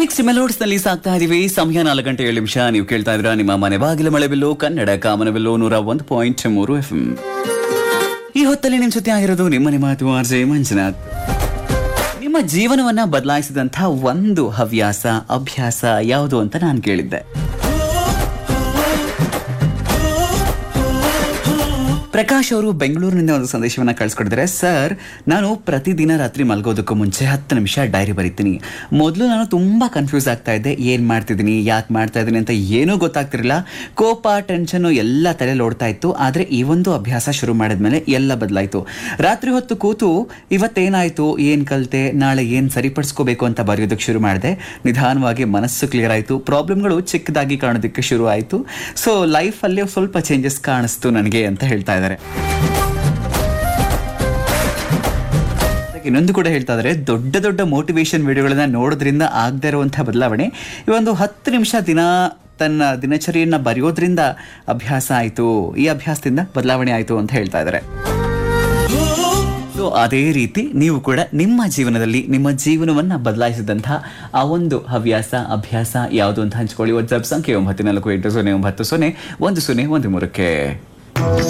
mix ಮೆಲೋಡ್ಸ್ ನಲ್ಲಿ ಸಾಕ್ತಾ ಇದೀವಿ ಸಮಯ ನಾಲ್ಕು ಗಂಟೆ ಏಳು ನಿಮಿಷ ನೀವು ಕೇಳ್ತಾ ಇದ್ರ ನಿಮ್ಮ ಮನೆ ಬಾಗಿಲ ಮಳೆಬಿಲ್ಲು ಕನ್ನಡ ಕಾಮನಬಿಲ್ಲು ನೂರ ಒಂದು ಪಾಯಿಂಟ್ ಮೂರು ಎಫ್ ಈ ಹೊತ್ತಲ್ಲಿ ನಿಮ್ ಜೊತೆ ಆಗಿರೋದು ನಿಮ್ಮ ನಿಮ್ಮ ಆರ್ ಜೆ ಮಂಜುನಾಥ್ ನಿಮ್ಮ ಜೀವನವನ್ನ ಬದಲಾಯಿಸಿದಂಥ ಒಂದು ಹವ್ಯಾಸ ಅಭ್ಯಾಸ ಯಾವುದು ಅಂತ ನಾನು ಕೇಳಿದ್ದೆ ಪ್ರಕಾಶ್ ಅವರು ಬೆಂಗಳೂರಿನಿಂದ ಒಂದು ಸಂದೇಶವನ್ನ ಕಳಿಸ್ಕೊಟ್ಟಿದ್ದಾರೆ ಸರ್ ನಾನು ಪ್ರತಿದಿನ ರಾತ್ರಿ ಮಲಗೋದಕ್ಕೂ ಮುಂಚೆ ಹತ್ತು ನಿಮಿಷ ಡೈರಿ ಬರೀತೀನಿ ಮೊದಲು ನಾನು ತುಂಬಾ ಕನ್ಫ್ಯೂಸ್ ಆಗ್ತಾ ಇದ್ದೆ ಏನ್ ಮಾಡ್ತಿದ್ದೀನಿ ಯಾಕೆ ಮಾಡ್ತಾ ಇದ್ದೀನಿ ಅಂತ ಏನೂ ಗೊತ್ತಾಗ್ತಿರಲಿಲ್ಲ ಕೋಪ ಟೆನ್ಷನ್ ಎಲ್ಲ ತಲೆಯಲ್ಲಿ ಓಡ್ತಾ ಇತ್ತು ಆದ್ರೆ ಈ ಒಂದು ಅಭ್ಯಾಸ ಶುರು ಮಾಡಿದ್ಮೇಲೆ ಎಲ್ಲ ಬದಲಾಯಿತು ರಾತ್ರಿ ಹೊತ್ತು ಕೂತು ಇವತ್ತೇನಾಯ್ತು ಏನ್ ಕಲಿತೆ ನಾಳೆ ಏನ್ ಸರಿಪಡಿಸ್ಕೋಬೇಕು ಅಂತ ಬರೆಯೋದಕ್ಕೆ ಶುರು ಮಾಡಿದೆ ನಿಧಾನವಾಗಿ ಮನಸ್ಸು ಕ್ಲಿಯರ್ ಆಯಿತು ಪ್ರಾಬ್ಲಮ್ಗಳು ಚಿಕ್ಕದಾಗಿ ಕಾಣೋದಕ್ಕೆ ಶುರು ಆಯಿತು ಸೊ ಲೈಫಲ್ಲಿ ಸ್ವಲ್ಪ ಚೇಂಜಸ್ ಕಾಣಿಸ್ತು ನನಗೆ ಅಂತ ಹೇಳ್ತಾ ಇದ್ದಾರೆ ಇನ್ನೊಂದು ಕೂಡ ಹೇಳ್ತಾ ಇದ್ದಾರೆ ದೊಡ್ಡ ದೊಡ್ಡ ಮೋಟಿವೇಶನ್ ವಿಡಿಯೋಗಳನ್ನ ನೋಡೋದ್ರಿಂದ ಆಗದೆ ಇರುವಂತಹ ಬದಲಾವಣೆ ಈ ಒಂದು ಹತ್ತು ನಿಮಿಷ ದಿನ ತನ್ನ ದಿನಚರಿಯನ್ನ ಬರೆಯೋದ್ರಿಂದ ಅಭ್ಯಾಸ ಆಯಿತು ಈ ಅಭ್ಯಾಸದಿಂದ ಬದಲಾವಣೆ ಆಯಿತು ಅಂತ ಹೇಳ್ತಾ ಇದ್ದಾರೆ ಸೊ ಅದೇ ರೀತಿ ನೀವು ಕೂಡ ನಿಮ್ಮ ಜೀವನದಲ್ಲಿ ನಿಮ್ಮ ಜೀವನವನ್ನ ಬದಲಾಯಿಸಿದಂತಹ ಆ ಒಂದು ಹವ್ಯಾಸ ಅಭ್ಯಾಸ ಯಾವುದು ಅಂತ ಹಂಚ್ಕೊಳ್ಳಿ ವಾಟ್ಸ್ಆಪ್ ಸಂಖ್ಯೆ ಒಂಬತ್ತು ನಾಲ್ಕು ಎಂಟು ಸೊನ್ನೆ ಒಂಬತ್ತು ಸೊನ್ನೆ ಒಂದು ಸೊನ್ನೆ ಒಂದು ಮೂರಕ್ಕೆ